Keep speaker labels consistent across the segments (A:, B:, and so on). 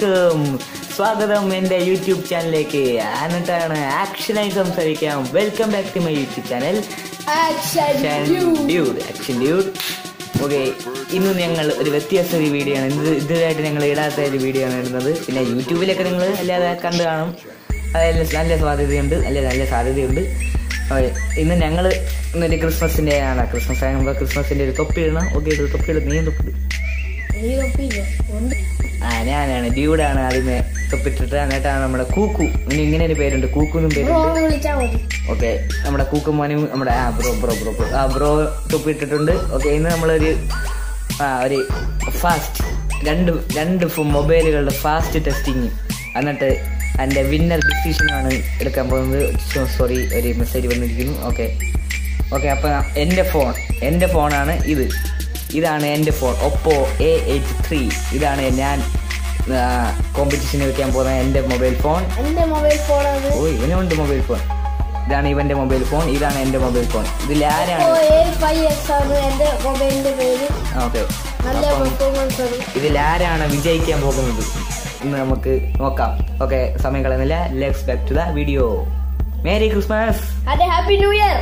A: അലൈക്കും സ്വാഗതം എൻ്റെ യൂട്യൂബ് ചാനലിലേക്ക് എന്നിട്ടാണ് ആക്ഷനായി സംസാരിക്കാം welcome back to my YouTube channel dude action dude okay ഇന്ന് ഞങ്ങൾ ഒരു വ്യത്യസ്ത ഒരു വീഡിയോ ആണ് ഇത് ഇതുവരായിട്ട് ഞങ്ങൾ ഇടാത്ത ഒരു വീഡിയോ ആണ് ഇടുന്നത് പിന്നെ യൂട്യൂബിലൊക്കെ നിങ്ങൾ അല്ലാതെ കണ്ടു കാണും അതായത് നല്ല സാധ്യതയുണ്ട് അല്ലെ നല്ല സാധ്യതയുണ്ട് ഓക്കെ ഇന്ന് ഞങ്ങൾ ഇന്നൊരു ക്രിസ്മസിൻ്റെ ആണ് ക്രിസ്മസ് ആകുമ്പോൾ ക്രിസ്മസിൻ്റെ ഒരു തൊപ്പി ഇടണം ഓക്കെ ഇത് തൊപ്പി ഇടും നീ തൊപ്പി ഇട്. ആ ഞാനാണ് ഡ്യൂഡാണ് ആദ്യമേ തൊപ്പിട്ടിട്ട് എന്നിട്ടാണ് നമ്മുടെ കൂക്കു ഇനി ഇങ്ങനെ ഒരു പേരുണ്ട് കൂക്കു എന്നും പേരുണ്ട് ഓക്കെ നമ്മുടെ കൂക്കുമോനും നമ്മുടെ ആ ബ്രോ ബ്രോ ബ്രോ ബ്രോ ആ ബ്രോ തൊപ്പിട്ടിട്ടുണ്ട് ഓക്കെ ഇന്ന് നമ്മളൊരു ആ ഒരു ഫാസ്റ്റ് രണ്ട് രണ്ട് മൊബൈലുകളുടെ ഫാസ്റ്റ് ടെസ്റ്റിങ് എന്നിട്ട് അതിൻ്റെ വിന്നർ ഡിസിഷനാണ് എടുക്കാൻ പോകുന്നത് സോറി ഒരു മെസ്സേജ് വന്നിരിക്കുന്നു ഓക്കെ ഓക്കെ അപ്പം എൻ്റെ ഫോൺ എൻ്റെ ഫോണാണ് ഇത് ഇതാണ് എൻ്റെ phone Oppo A eight three ഇതാണ് ഞാൻ കോമ്പറ്റീഷന് വെക്കാൻ പോകുന്ന എൻ്റെ മൊബൈൽ ഫോൺ
B: എന്റെ മൊബൈൽ ഫോണാണ്
A: ഓ ഇവനുണ്ട് മൊബൈൽ ഫോൺ ഇതാണ് ഇവന്റെ മൊബൈൽ ഫോൺ ഇതാണ് എന്റെ മൊബൈൽ ഫോൺ ഇതിൽ ആരാണ്
B: എ ഫൈവ് എക്സ് ആണ് എന്റെ മൊബൈലിന്റെ പേര്
A: ഓക്കെ
B: നല്ല പെർഫോമൻസ് ആണ്
A: ഇതിൽ ആരാണ് വിജയിക്കാൻ പോകുന്നത് ഇന്ന് നമുക്ക് നോക്കാം ഓക്കെ സമയം കളയുന്നില്ല let's back to the video merry Christmas
B: അതെ ഹാപ്പി ന്യൂ ഇയർ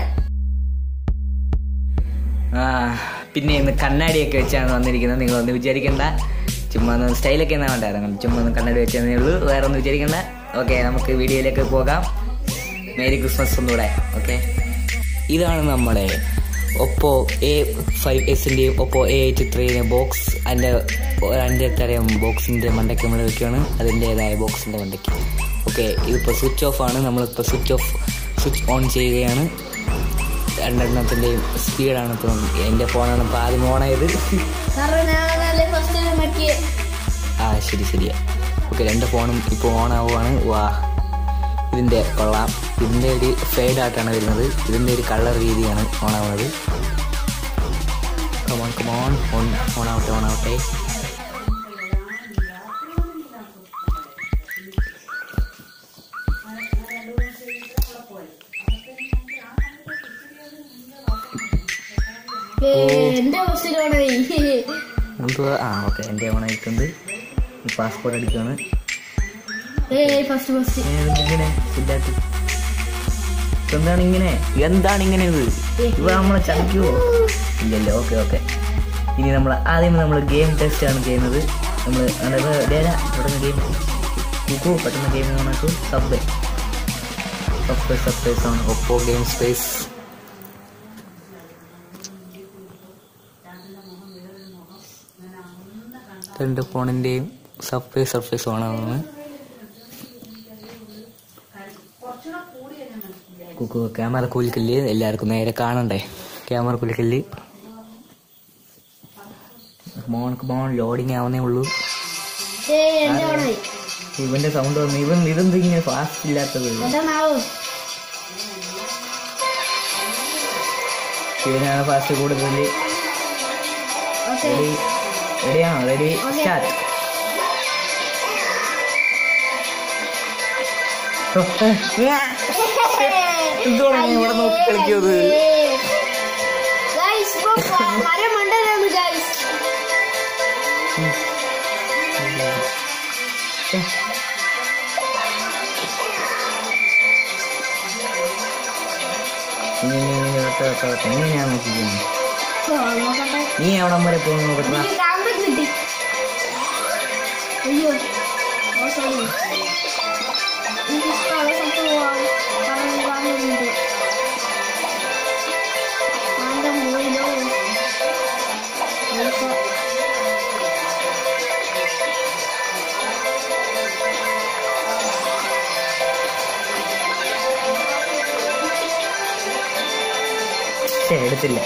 A: ആ പിന്നെ ഇന്ന് കണ്ണാടിയൊക്കെ വെച്ചാണ് വന്നിരിക്കുന്നത് നിങ്ങൾ ഒന്ന് വിചാരിക്കണ്ട ചുമ്മാ ഒന്ന് സ്റ്റൈലൊക്കെ എന്നാ വേണ്ടായിരുന്നു ചുമ്മാ ഒന്ന് കണ്ണാടി വെച്ചതേ ഉള്ളൂ വേറെ ഒന്നും വിചാരിക്കണ്ട ഓക്കെ നമുക്ക് വീഡിയോയിലേക്ക് പോകാം മേരി ക്രിസ്മസ് ഒന്നുകൂടെ ഓക്കെ ഇതാണ് നമ്മുടെ ഒപ്പോ എ ഫൈവ് എസിൻ്റെയും ഒപ്പോ എ എയ്റ്റ് ത്രീയുടെ ബോക്സ് അതിൻ്റെ അതിൻ്റെ തരം ബോക്സിൻ്റെ മണ്ടയ്ക്ക് നമ്മൾ വെക്കുകയാണ് അതിൻ്റേതായ ബോക്സിൻ്റെ മണ്ടയ്ക്ക് ഓക്കെ ഇതിപ്പോൾ സ്വിച്ച് ഓഫ് ആണ് നമ്മളിപ്പോൾ സ്വിച്ച് ഓഫ് സ്വിച്ച് ഓൺ ചെയ്യുകയാണ് രണ്ടെണ്ണത്തിൻ്റെയും സ്പീഡാണ് ഇപ്പോൾ എൻ്റെ ഫോണാണ് ഇപ്പോൾ ആദ്യം ഓണായത്
B: കാരണം ഞാനല്ലേ ഫസ്റ്റ് മറ്റേ
A: ആ ശരി ശരിയാ ഓക്കെ രണ്ട് ഫോണും ഇപ്പോൾ ഓൺ ആവുകയാണ് വാ ഇതിൻ്റെ കൊള്ളാം ഇതിൻ്റെ ഒരു ഫെയ്ഡ് ആയിട്ടാണ് വരുന്നത് ഇതിൻ്റെ ഒരു കളർ രീതിയാണ് ഓൺ ആവുന്നത് കമോൺ കമോൺ ഓൺ ഓൺ ആവട്ടെ ഓൺ ആവട്ടെ
B: എന്റെ ബസ്സിലാണ്
A: എന്തുവാ ആ ഓക്കെ എൻ്റെ ഓൺ ആയിട്ടുണ്ട് പാസ്പോർട്ട് അടിക്കുകയാണ്
B: ഏ ഫസ്റ്റ് ഫസ്റ്റ്
A: ഇങ്ങനെ ഇല്ലാത്ത എന്താണ് ഇങ്ങനെ എന്താണ് ഇങ്ങനെ ഇത് ഇവ നമ്മളെ ചതിക്കുവോ ഇല്ലല്ലോ ഓക്കെ ഓക്കെ ഇനി നമ്മൾ ആദ്യം നമ്മൾ ഗെയിം ടെസ്റ്റ് ആണ് ചെയ്യുന്നത് നമ്മൾ പെട്ടെന്ന് ഗെയിം കുക്കു പെട്ടെന്ന് ഗെയിം നമുക്ക് സബ്വേ സബ്വേ സബ്വേസ് ആണ് ഒപ്പോ ഗെയിം സ്പേസ് രണ്ട് ഫോണിൻ്റെയും സബ്വേ സർഫേസ് ഓണാണ് കുക്കു ക്യാമറ കുലിക്കല് എല്ലാവർക്കും നേരെ കാണണ്ടേ ക്യാമറ കുലിക്കല് മോൺ മോൺ ലോഡിങ് ആവുന്നേ ഉള്ളൂ
B: ഏ എന്റെ ഓണായി
A: ഇവന്റെ സൗണ്ട് വന്നു ഇവൻ ഇതെന്ത് ഇങ്ങനെ ഫാസ്റ്റ് ഇല്ലാത്തത്
B: എന്താണാവോ
A: ഇവനാണ് ഫാസ്റ്റ് കൂടുതൽ
B: ഓക്കെ
A: റെഡി റെഡിയാണോ റെഡി
B: Okay.
A: സ്റ്റാർട്ട് എന്തുവാണ് നീ ഇവിടെ നോക്കി കളിക്കുന്നത്
B: ഗൈസ് ഇപ്പൊ മരം മണ്ടനാണ് ഗൈസ്
A: ഇനി ഇനി ഇനി വെട്ടെ വെട്ടെ വെട്ടെ ഇനി ഞാൻ നോക്കിക്കുന്നു
B: നോക്കട്ടെ
A: നീ എവിടം വരെ പോകുന്നു നോക്കട്ടെ
B: എനിക്ക് കാണാൻ കിട്ടി അയ്യോ മോശമായി എനിക്ക് ഇഷ്ടമുള്ള സ്ഥലത്ത് പോവാം കാരണം കാണുന്നുണ്ട് കാന്തം പോയില്ലോ പൈസ.
A: പക്ഷേ എടുത്തില്ല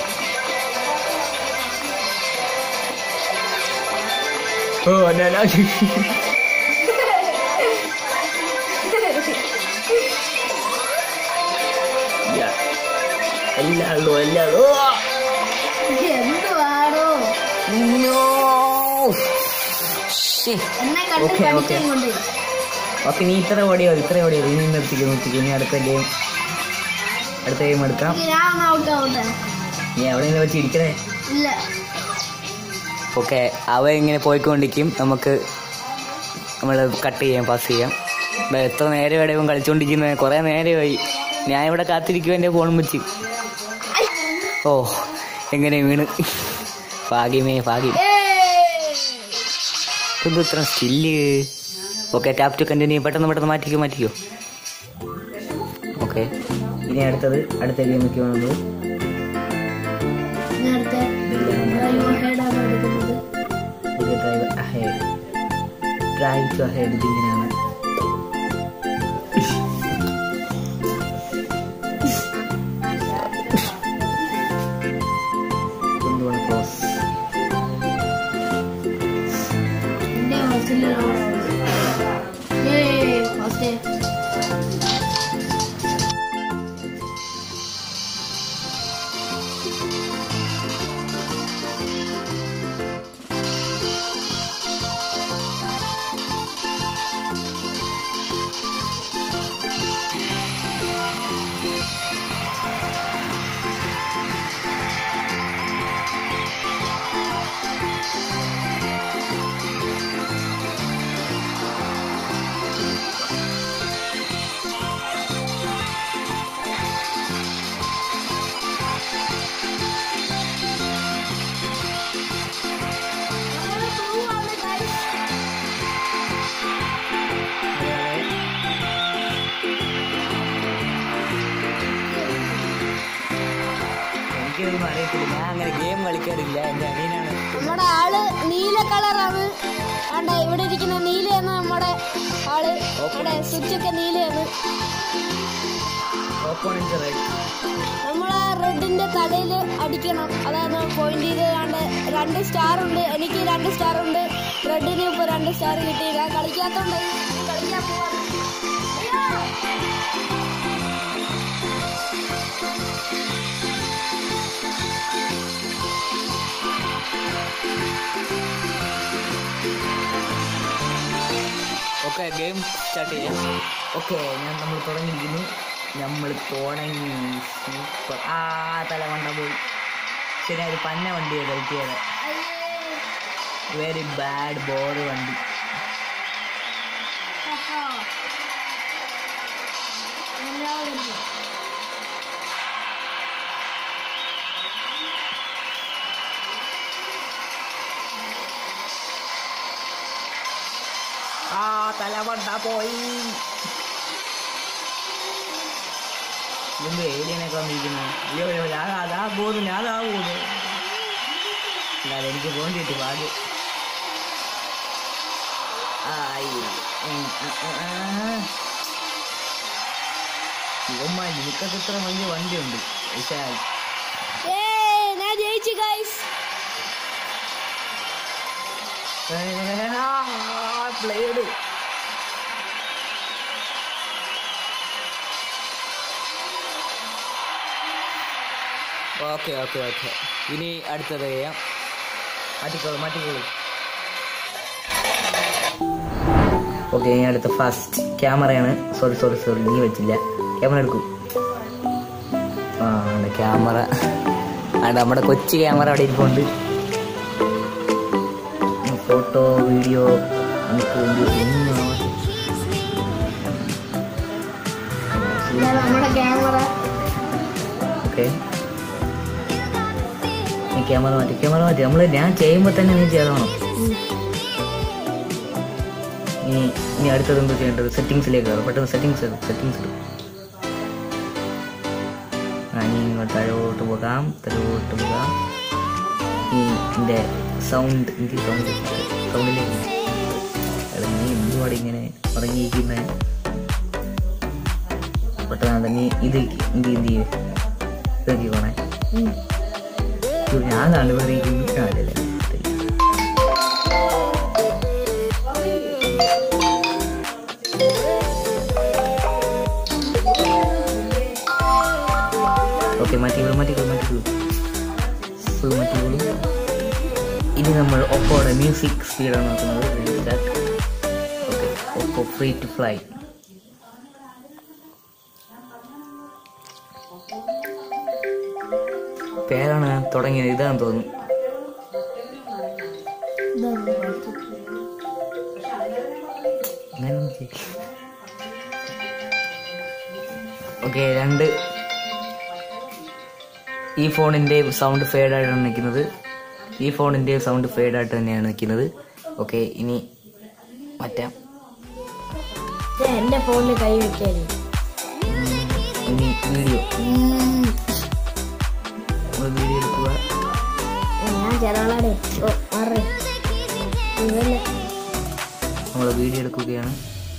A: ഓ ഞാൻ എല്ലാടോ എല്ലാടോ
B: എന്തുവാടോ എന്നെ കണ്ട്
A: Okay, okay.
B: പഠിക്കാൻ കൊണ്ട്
A: ഓക്കെ നീ ഇത്ര ഓടിയോ ഇത്ര ഓടിയോ ഇനി നിർത്തിക്ക് നിർത്തിക്ക് ഇനി അടുത്ത ഗെയിം അടുത്ത ഗെയിം എടുക്കാം
B: ഞാൻ ഒന്ന് ഔട്ട് ആവട്ടെ
A: നീ എവിടെയെങ്കിലും വെച്ച് ഇരിക്കണേ
B: ഇല്ല
A: ഓക്കെ അവ ഇങ്ങനെ പോയിക്കൊണ്ടിരിക്കും നമുക്ക് നമ്മൾ കട്ട് ചെയ്യാം പാസ് ചെയ്യാം ഇപ്പൊ എത്ര നേരം ഇവിടെ ഇവൻ കളിച്ചോണ്ടിരിക്കുന്നത് കുറേ നേരമായി ഞാൻ ഇവിടെ കാത്തിരിക്കും എൻ്റെ ഫോണും വെച്ച് ഓ എങ്ങനെ വീണ് ഭാഗ്യമേ ഭാഗ്യം ഇതെന്ത് ഇത്ര still okay tap to continue പെട്ടെന്ന് പെട്ടെന്ന് മാറ്റിക്കോ മാറ്റിക്കോ ഓക്കെ ഇനി അടുത്തത് അടുത്ത ഗെയിമൊക്കെ വേണമെങ്കിൽ
B: നേരത്തെ ഡ്രൈവ് ഹെഡാണ് എടുക്കുന്നത്
A: drive ahead drive to ahead ഇതിങ്ങനെയാണ് എന്തുകൊണ്ട് ക്ലോസ്
B: എന്റെ ഹോസ്റ്റലിലാണ് ഏയ് ഹോസ്റ്റൽ
A: എനിക്കൊന്നും അറിയത്തില്ല ഞാൻ അങ്ങനെ ഗെയിം കളിക്കാറില്ല എൻ്റെ അനിയനാണ്
B: നമ്മുടെ ആള് നീല കളറാണ് ആണ്ട ഇവിടെ ഇരിക്കുന്ന നീലയാണ് നമ്മുടെ ആള് നമ്മുടെ സ്വിച്ച് ഒക്കെ നീലയാണ്
A: ഓപ്പോണൻസ് റെഡ്
B: നമ്മളെ റെഡിന്റെ തലയിൽ അടിക്കണം അതാണ് പോയിന്റ് ചെയ്ത് കണ്ട് രണ്ട് സ്റ്റാർ ഉണ്ട് എനിക്ക് രണ്ട് സ്റ്റാർ ഉണ്ട് റെഡിന് ഇപ്പൊ രണ്ട് സ്റ്റാർ കിട്ടി ഞാൻ കളിക്കാത്തോണ്ട് കളിക്കാൻ പോവാണ് അയ്യോ!
A: ഓക്കെ ഗെയിം സ്റ്റാർട്ട് ചെയ്യാം ഓക്കെ ഞാൻ നമ്മൾ തുടങ്ങിയിരിക്കുന്നു നമ്മൾ തുടങ്ങി സൂപ്പർ ആ തല വണ്ട പോയി ശരി ഒരു പന്ന വണ്ടിയാണ് കളിക്കിയത് വെരി ബാഡ് ബോർഡ് വണ്ടി
B: ആഹാ. എല്ലാവരും
A: ആ തല വണ്ട പോയി ഇതെന്ത് ഏലിയനൊക്കെ വന്നിരിക്കുന്നു അയ്യോ അയ്യോ ഞാൻ അതാ പോകുന്നു ഞാൻ അതാ പോകുന്നു അല്ലാതെ എനിക്ക് പോകേണ്ടി കിട്ടി ഭാഗ്യം ആയി ഉം, ആ, ആ, ആ. ഇവന്മാർ നിനക്കൊക്കെ ഇത്ര വലിയ വണ്ടിയുണ്ട് വിശാൽ
B: ഏയ്, ഞാൻ ജയിച്ചു guys
A: played okay okay okay ഇനി അടുത്തത് ചെയ്യാം മാറ്റിക്കോളൂ മാറ്റിക്കോളൂ ഓക്കെ ഇനി അടുത്ത ഫസ്റ്റ് ക്യാമറയാണ് സോറി സോറി സോറി നീ വെച്ചില്ല ക്യാമറ എടുക്കൂ ആ ക്യാമറ ആ നമ്മുടെ കൊച്ചു ക്യാമറ അവിടെ ഇരിപ്പുണ്ട് ഫോട്ടോ വീഡിയോ നമുക്ക് വേണ്ടി ഒന്നും
B: ഇതാണ് നമ്മുടെ ക്യാമറ
A: ഓക്കെ ക്യാമറ മാറ്റി ക്യാമറ മാറ്റി നമ്മൾ ഞാൻ ചെയ്യുമ്പോൾ തന്നെ നീ ചെയ്തോണം ഇനി ഇനി അടുത്തത് എന്താ ചെയ്യേണ്ടത് സെറ്റിങ്സിലേക്ക് കയറും പെട്ടെന്ന് സെറ്റിങ്സ് സെറ്റിങ്സ് ഇടും ആ ഇനി ഇങ്ങോട്ട് താഴോട്ട് പോകാം താഴോട്ട് പോകാം ഈ ഇതിൻ്റെ സൗണ്ട് എനിക്ക് സൗണ്ട് സൗണ്ടിലേക്ക് എടാ നീ എന്തുപാട് ഇങ്ങനെ ഉറങ്ങിയിരിക്കുന്നത് പെട്ടെന്ന് അത് നീ ഇത് എന്ത് എന്ത് ചെയ്യും ഇതൊക്കെ പോണേ ഞാൻ കണ്ടുപിടിക്കുന്നു അല്ലല്ലേ ഓക്കെ മാറ്റിക്കോളൂ മാറ്റിക്കോളൂ മാറ്റിക്കോളൂ ഫുൾ മാറ്റിക്കോളൂ ഇനി നമ്മൾ ഒപ്പോടെ മ്യൂസിക് സ്പീഡാണ് നോക്കുന്നത് okay Oppo free to fly പേരാണ് തുടങ്ങിയത് ഇതാന്ന് തോന്നുന്നു ഓക്കെ രണ്ട് ഈ ഫോണിൻ്റെ സൗണ്ട് ഫെയ്ഡായിട്ടാണ് നിൽക്കുന്നത് ഈ ഫോണിൻ്റെ സൗണ്ട് ഫെയ്ഡായിട്ട് തന്നെയാണ് നിൽക്കുന്നത് ഓക്കെ ഇനി മാറ്റാം
B: എന്റെ ഫോണിൽ കൈ വെക്കാനും
A: ഇനി വീഡിയോ നമ്മൾ വീഡിയോ എടുക്കുക
B: ഞാൻ ചെറാളാടെ ഓ മാറേ ഇതല്ല
A: നമ്മൾ വീഡിയോ എടുക്കുകയാണ്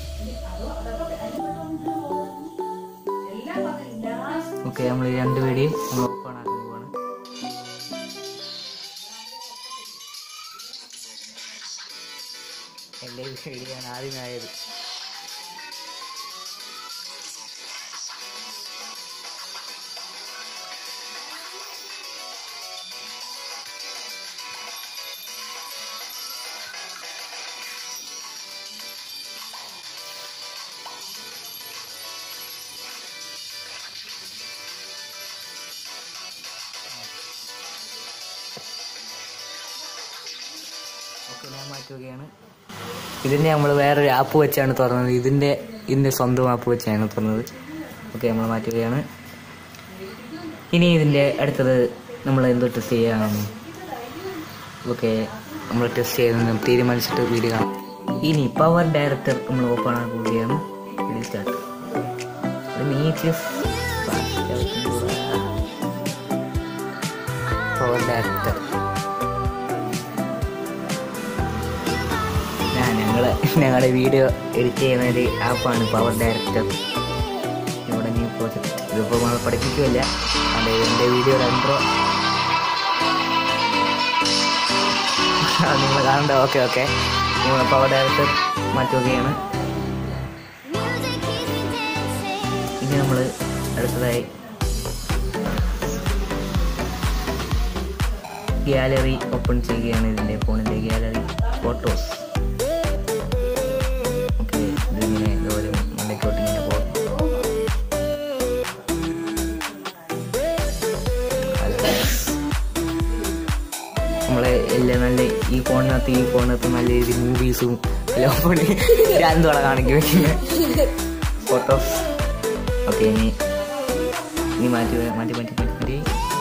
A: ഓക്കെ നമ്മൾ ഈ രണ്ട് വീഡിയോ നമ്മൾ ഓപ്പൺ ആക്കാൻ പോവാണ് എൻ്റെ വീഡിയോ ആണ് ആദ്യമായത് ഓക്കെ ഞാൻ മാറ്റുകയാണ് ഇതിൻ്റെ നമ്മൾ വേറൊരു ആപ്പ് വെച്ചാണ് തുറന്നത് ഇതിൻ്റെ ഇതിൻ്റെ സ്വന്തം ആപ്പ് വെച്ചാണ് തുറന്നത് ഓക്കെ നമ്മൾ മാറ്റുകയാണ് ഇനി ഇതിൻ്റെ അടുത്തത് നമ്മൾ എന്തോ ടെസ്റ്റ് ചെയ്യാം ഓക്കെ നമ്മൾ ടെസ്റ്റ് ചെയ്യുന്നത് തീരുമാനിച്ചിട്ട് വീഡിയോ കാണാം ഇനി പവർ ഡയറക്ടർ നമ്മൾ ഓപ്പൺ ആക്കുകയാണ് വീഡിയോ സ്റ്റാർട്ട് പവർ ഡയറക്ടർ ഞാൻ ഞങ്ങള് ഞങ്ങളുടെ വീഡിയോ എഡിറ്റ് ചെയ്യുന്ന ഒരു ആപ്പാണ് പവർ ഡയറക്ടർ ഇവിടെ ന്യൂ പ്രോജക്റ്റ് ഇതിപ്പോൾ നമ്മൾ പഠിപ്പിക്കുമല്ല അത് എൻ്റെ വീഡിയോ രണ്ടോ നിങ്ങൾ കാണണ്ട ഓക്കെ ഓക്കെ നിങ്ങൾ പവർ ഡയറക്ടർ മാറ്റുകയാണ് ഇനി നമ്മൾ അടുത്തതായി ഗാലറി ഓപ്പൺ ചെയ്യുകയാണ് ഇതിൻ്റെ ഫോണിൻ്റെ ഗാലറി ഫോട്ടോസ് ഓക്കെ ഇതിങ്ങനെ ഇതുപോലെ മുന്നേക്കോട്ട് ഇങ്ങനെ പോകും നമ്മളെ എല്ലാം നല്ല ഈ ഫോണിനകത്ത് ഈ ഫോണിനകത്ത് നല്ല രീതിയിൽ മൂവീസും എല്ലാം ഫോണിൽ രണ്ടോടെ കാണിക്കും ഫോട്ടോസ് ഓക്കെ ഇനി ഇനി മാറ്റി മാറ്റി മാറ്റി മാറ്റി മാറ്റി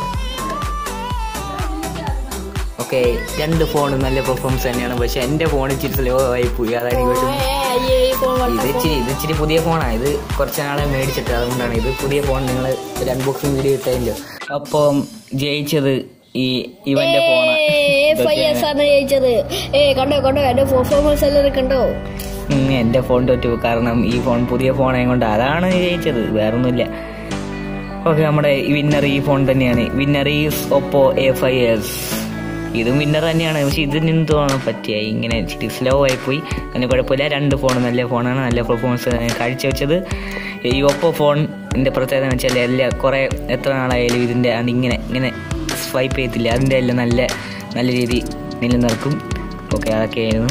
A: ഓക്കെ രണ്ട് ഫോണും നല്ല പെർഫോമൻസ് തന്നെയാണ് പക്ഷെ എൻ്റെ ഫോൺ ഇച്ചിരി സ്ലോ ആയി പോയി അതാണ് എനിക്ക് വിഷമം.
B: ഈ ഫോൺ
A: ഇത് ഇച്ചിരി ഇത് ഇച്ചിരി പുതിയ ഫോണാണ് ഇത് കുറച്ച് നാളെ മേടിച്ചിട്ട് അതുകൊണ്ടാണ് ഇത് പുതിയ ഫോൺ നിങ്ങൾ ഒരു അൺബോക്സിങ് വീഡിയോ ഇട്ടതില്ലോ അപ്പം ജയിച്ചത് ഈ ഇവന്റെ
B: ഫൈവ് എസ് ആണ് ജയിച്ചത് ഏ കണ്ടോ കണ്ടോ എന്റെ പെർഫോമൻസ് എല്ലാം കണ്ടോ
A: ഫോൺ എന്റെ ഫോൺ തോറ്റു കാരണം ഈ ഫോൺ പുതിയ ഫോണായ കൊണ്ട് അതാണ് ജയിച്ചത് വേറൊന്നുമില്ല ഓക്കെ നമ്മുടെ വിന്നർ ഈ ഫോൺ തന്നെയാണ് winner is Oppo A five S ഇതും വിന്നർ തന്നെയാണ് പക്ഷെ ഇതിന് എന്തോന്ന് പറ്റിയ ഇങ്ങനെ ഇച്ചിരി സ്ലോ ആയിപ്പോയി അതിന് കുഴപ്പമില്ല രണ്ട് ഫോൺ നല്ല ഫോണാണ് നല്ല പെർഫോമൻസ് കാഴ്ചവെച്ചത് ഈ ഒപ്പോ ഫോണിൻ്റെ പ്രത്യേകത എന്ന് വെച്ചാൽ എല്ലാ കുറേ എത്ര നാളായാലും ഇതിൻ്റെ അത് ഇങ്ങനെ ഇങ്ങനെ സ്വൈപ്പ് ചെയ്യത്തില്ല അതിൻ്റെ എല്ലാം നല്ല നല്ല രീതി നിലനിർക്കും ഓക്കെ അതൊക്കെയായിരുന്നു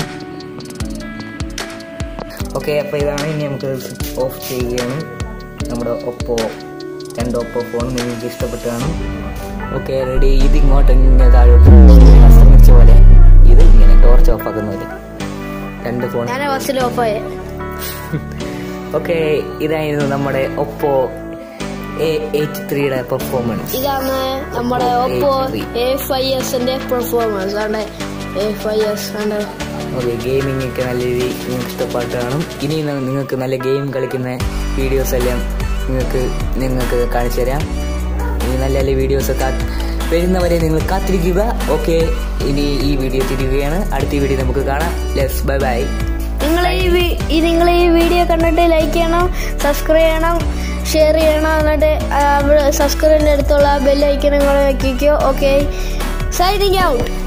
A: ഓക്കെ അപ്പോൾ ഇതാണ് ഇനി നമുക്ക് സ്വിച്ച് ഓഫ് ചെയ്യുകയാണ് നമ്മുടെ ഒപ്പോ രണ്ട് ഒപ്പോ ഫോൺ നിങ്ങൾക്ക് ഇഷ്ടപ്പെട്ടാണ് ഓക്കെ റെഡി ഇത് ഇങ്ങോട്ട് ഇങ്ങനെ താഴോട്ട് അസ്തമിച്ച പോലെ ഇത് ഇങ്ങനെ ടോർച്ച് ഓഫ് ആക്കുന്ന പോലെ രണ്ട് ഫോൺ
B: ഞാൻ ബസ്സിൽ ഓഫായ
A: ഓക്കെ ഇതായിരുന്നു നമ്മുടെ ഒപ്പോ എ എയ്റ്റ് ത്രീയുടെ പെർഫോമൻസ്
B: ഇതാണ് നമ്മുടെ ഒപ്പോ എ ഫൈവ് എസിന്റെ പെർഫോമൻസ് ആണ് എ ഫൈവ് എസ് ആണ്
A: ഓക്കെ ഗെയിമിംഗ് ഒക്കെ നല്ല രീതിയിൽ നിങ്ങൾക്ക് ഇഷ്ടപ്പെട്ട് കാണും ഇനി ന- നിങ്ങൾക്ക് നല്ല ഗെയിം കളിക്കുന്ന വീഡിയോസ് എല്ലാം നിങ്ങൾക്ക് നിങ്ങൾക്ക് കാണിച്ചു തരാം ഇനി നല്ല നല്ല വീഡിയോസ് കാ വരുന്നവരെ നിങ്ങൾ കാത്തിരിക്കുക ഓക്കെ ഇനി ഈ വീഡിയോ തിരികുകയാണ് അടുത്ത വീഡിയോ നമുക്ക് കാണാം ലെസ് ബൈ ബൈ
B: നിങ്ങൾ ഈ വി- ഈ നിങ്ങൾ ഈ വീഡിയോ കണ്ടിട്ട് ലൈക്ക് ചെയ്യണം സബ്സ്ക്രൈബ് ചെയ്യണം ഷെയർ ചെയ്യണം എന്നിട്ട് സബ്സ്ക്രൈബിന്റെ അടുത്തുള്ള ബെല്ലൈക്കനും കൂടെ വെക്കിക്കോ ഓക്കെ സൈനിങ് ഔട്ട്